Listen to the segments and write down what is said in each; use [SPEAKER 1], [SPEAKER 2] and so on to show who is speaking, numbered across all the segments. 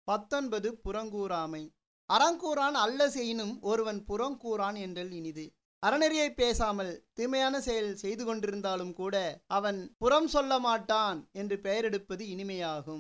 [SPEAKER 1] பத்தொன்பது புறங்கூறாமை அறங்கூறான் அல்ல செய்யினும் ஒருவன் புறங்கூறான் என்றல் இனிது அறநெறியை பேசாமல் தீமையான செயல் செய்து கொண்டிருந்தாலும் கூட அவன் புறம் சொல்ல மாட்டான் என்று பெயரெடுப்பது இனிமையாகும்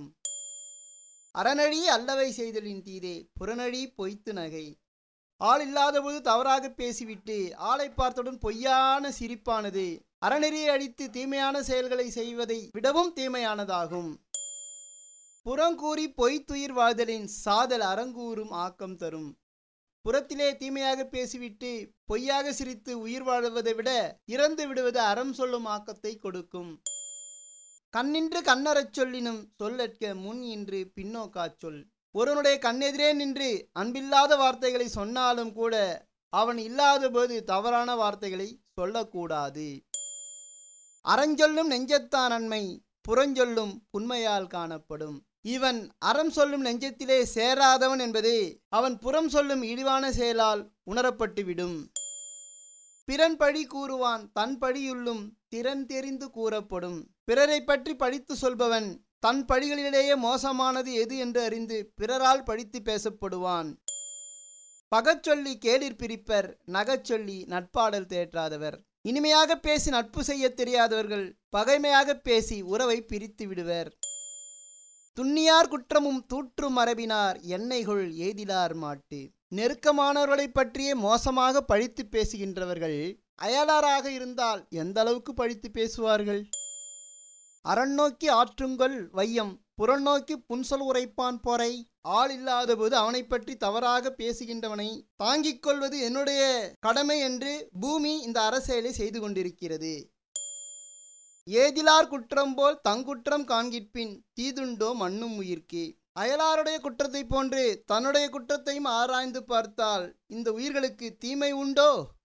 [SPEAKER 1] அறநழி அல்லவை செய்தலின் தீதே புறநழி பொய்த்து நகை ஆள் இல்லாதபோது தவறாக பேசிவிட்டு ஆளை பார்த்தவுடன் பொய்யான சிரிப்பானது அறநெறியை அடித்து தீமையான செயல்களை செய்வதை விடவும் தீமையானதாகும் புறங்கூறி பொய்த்துயிர் வாழ்தலின் சாதல் அறங்கூறும் ஆக்கம் தரும் புறத்திலே தீமையாக பேசிவிட்டு பொய்யாக சிரித்து உயிர் வாழ்வதை விட இறந்து விடுவது அறம் சொல்லும் ஆக்கத்தை கொடுக்கும் கண்ணின்று கண்ணறச் சொல்லினும் சொல்லற்க முன் இன்று பின்னோக்காச் சொல் ஒருவனுடைய கண்ணெதிரே நின்று அன்பில்லாத வார்த்தைகளை சொன்னாலும் கூட அவன் இல்லாதபோது தவறான வார்த்தைகளை சொல்லக்கூடாது அறஞ்சொல்லும் நெஞ்சத்தான் நன்மை புறஞ்சொல்லும் புண்மையால் காணப்படும் இவன் அறம் சொல்லும் நெஞ்சத்திலே சேராதவன் என்பது அவன் புறம் சொல்லும் இழிவான செயலால் உணரப்பட்டுவிடும் பிறன் பழி கூறுவான் தன் பழியுள்ளும் திறன் தெரிந்து கூறப்படும் பிறரை பற்றி பழித்து சொல்பவன் தன் பழிகளிலேயே மோசமானது எது என்று அறிந்து பிறரால் பழித்து பேசப்படுவான் பகச்சொல்லி கேளிர் பிரிப்பர் நகச்சொல்லி நட்பாடல் தேற்றாதவர் இனிமையாக பேசி நட்பு செய்ய தெரியாதவர்கள் பகைமையாக பேசி உறவை பிரித்து விடுவர் துண்ணியார் குற்றமும் தூற்று மரபினார் எண்ணெய்கொள் ஏதிலார் மாட்டு நெருக்கமானவர்களைப் பற்றியே மோசமாக பழித்து பேசுகின்றவர்கள் அயலாராக இருந்தால் எந்த அளவுக்கு பழித்து பேசுவார்கள் அறநோக்கி ஆற்றுங்கொள் வையம் புறநோக்கி புன்சொல் உரைப்பான் போரை ஆள் இல்லாதபோது அவனை பற்றி தவறாக பேசுகின்றவனை தாங்கிக் கொள்வது என்னுடைய கடமை என்று பூமி இந்த அரசியலை செய்து கொண்டிருக்கிறது ஏதிலார் குற்றம் போல் தங்குற்றம் காண்கிற்பின் தீதுண்டோ மண்ணும் உயிர்க்கு அயலாருடைய குற்றத்தை போன்று தன்னுடைய குற்றத்தையும் ஆராய்ந்து பார்த்தால் இந்த உயிர்களுக்கு தீமை உண்டோ